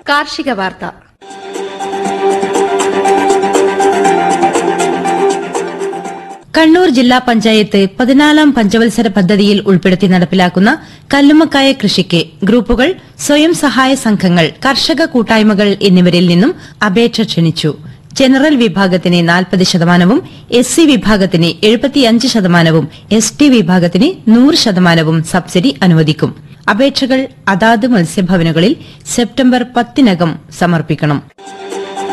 കാർഷിക വാർത്ത കണ്ണൂർ ജില്ലാ പഞ്ചായത്ത് പതിനാലാം പഞ്ചവത്സര പദ്ധതിയിൽ ഉൾപ്പെടുത്തി നടപ്പിലാക്കുന്ന കല്ലുമ്മക്കായ കൃഷിക്ക് ഗ്രൂപ്പുകൾ സ്വയം സഹായ സംഘങ്ങൾ കർഷക കൂട്ടായ്മകൾ എന്നിവരിൽ നിന്നും അപേക്ഷ ക്ഷണിച്ചു ജനറൽ വിഭാഗത്തിന് നാൽപ്പത് ശതമാനവും എസ് സി വിഭാഗത്തിന് എഴുപത്തിയഞ്ച് ശതമാനവും എസ് ടി വിഭാഗത്തിന് നൂറ് ശതമാനവും സബ്സിഡി അനുവദിക്കും അപേക്ഷകൾ അതാത് മത്സ്യഭവനുകളിൽ സെപ്റ്റംബർ പത്തിനകം സമർപ്പിക്കണം